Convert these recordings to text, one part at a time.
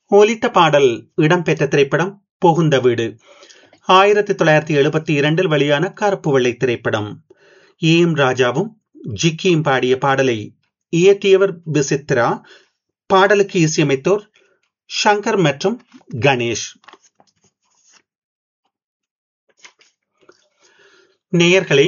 ஒலித்த பாடல் இடம்பெற்ற திரைப்படம் புகுந்த வீடு ஆயிரத்தி தொள்ளாயிரத்தி எழுபத்தி இரண்டில் வெளியான கருப்பு வெள்ளை திரைப்படம் ஏஎம் ராஜாவும் ஜிக்கியும் பாடிய பாடலை இயற்றியவர் பிசித்ரா பாடலுக்கு இசையமைத்தோர் ஷங்கர் மற்றும் கணேஷ் நேயர்களே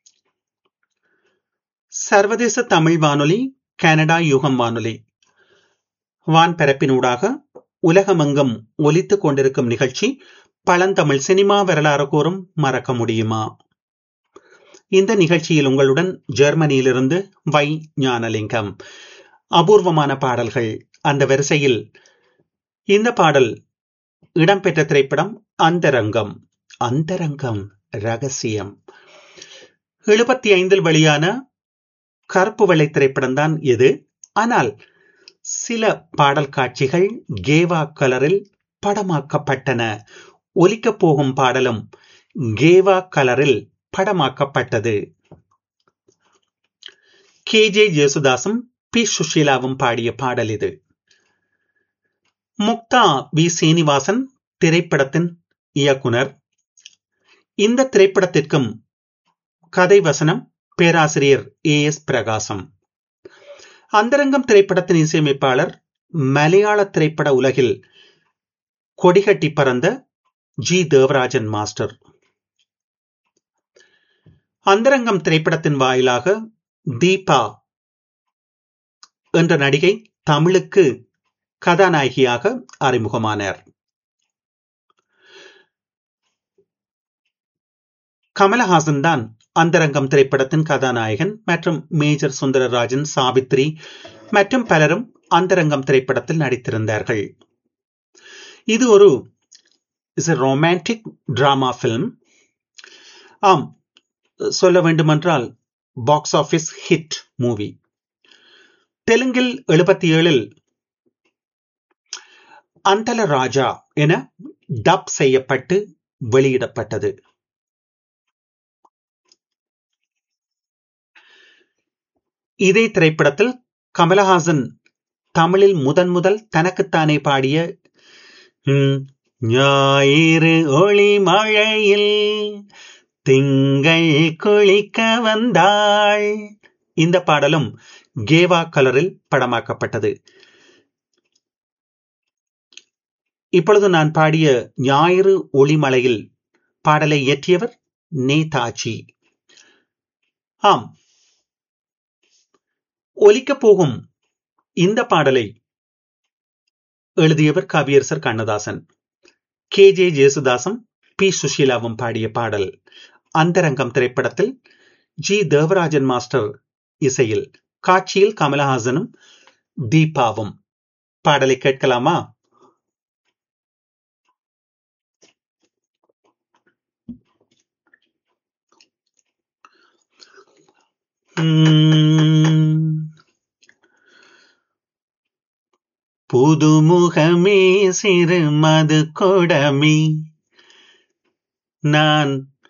சர்வதேச தமிழ் வானொலி கனடா யுகம் வானொலி வான்பரப்பினூடாக உலகமெங்கும் ஒலித்துக் கொண்டிருக்கும் நிகழ்ச்சி பழந்தமிழ் சினிமா வரலாறு கூறும் மறக்க முடியுமா இந்த நிகழ்ச்சியில் உங்களுடன் ஜெர்மனியிலிருந்து வை ஞானலிங்கம் அபூர்வமான பாடல்கள் அந்த வரிசையில் இந்த பாடல் இடம்பெற்ற திரைப்படம் அந்தரங்கம் அந்தரங்கம் ரகசியம் எழுபத்தி ஐந்தில் வெளியான கருப்பு வெள்ளை திரைப்படம் தான் இது ஆனால் சில பாடல் காட்சிகள் கேவா கலரில் படமாக்கப்பட்டன ஒலிக்கப் போகும் பாடலும் கேவா கலரில் படமாக்கப்பட்டது கே ஜே ஜேசுதாசும் பி சுஷீலாவும் பாடிய பாடல் இது முக்தா வி சீனிவாசன் திரைப்படத்தின் இயக்குனர் இந்த திரைப்படத்திற்கும் கதை வசனம் பேராசிரியர் ஏ எஸ் பிரகாசம் அந்தரங்கம் திரைப்படத்தின் இசையமைப்பாளர் மலையாள திரைப்பட உலகில் கொடிகட்டி பறந்த ஜி தேவராஜன் மாஸ்டர் அந்தரங்கம் திரைப்படத்தின் வாயிலாக தீபா என்ற நடிகை தமிழுக்கு கதாநாயகியாக அறிமுகமானார் கமலஹாசன் தான் அந்தரங்கம் திரைப்படத்தின் கதாநாயகன் மற்றும் மேஜர் சுந்தரராஜன் சாவித்ரி மற்றும் பலரும் அந்தரங்கம் திரைப்படத்தில் நடித்திருந்தார்கள் இது ஒரு is a romantic drama film ஆம் சொல்ல வேண்டுமென்றால் பாக்ஸ் ஆபீஸ் ஹிட் மூவி தெலுங்கில் எழுபத்தி ஏழில் அந்தல ராஜா என டப் செய்யப்பட்டு வெளியிடப்பட்டது இதே திரைப்படத்தில் கமலஹாசன் தமிழில் முதன் முதல் தனக்குத்தானே பாடிய ஞாயிறு ஒளி மழையில் திங்கள் குளிக்க வந்தாள் இந்த பாடலும் கேவா கலரில் படமாக்கப்பட்டது இப்பொழுது நான் பாடிய ஞாயிறு ஒளிமலையில் பாடலை இயற்றியவர் நேதாஜி ஆம் ஒலிக்கப் போகும் இந்த பாடலை எழுதியவர் கவியரசர் கண்ணதாசன் கே ஜே ஜேசுதாசும் பி சுஷீலாவும் பாடிய பாடல் அந்தரங்கம் திரைப்படத்தில் ஜி தேவராஜன் மாஸ்டர் இசையில் காட்சியில் கமலஹாசனும் தீபாவும் பாடலை கேட்கலாமா புதுமுகமே சிறு மது கொடமே நான்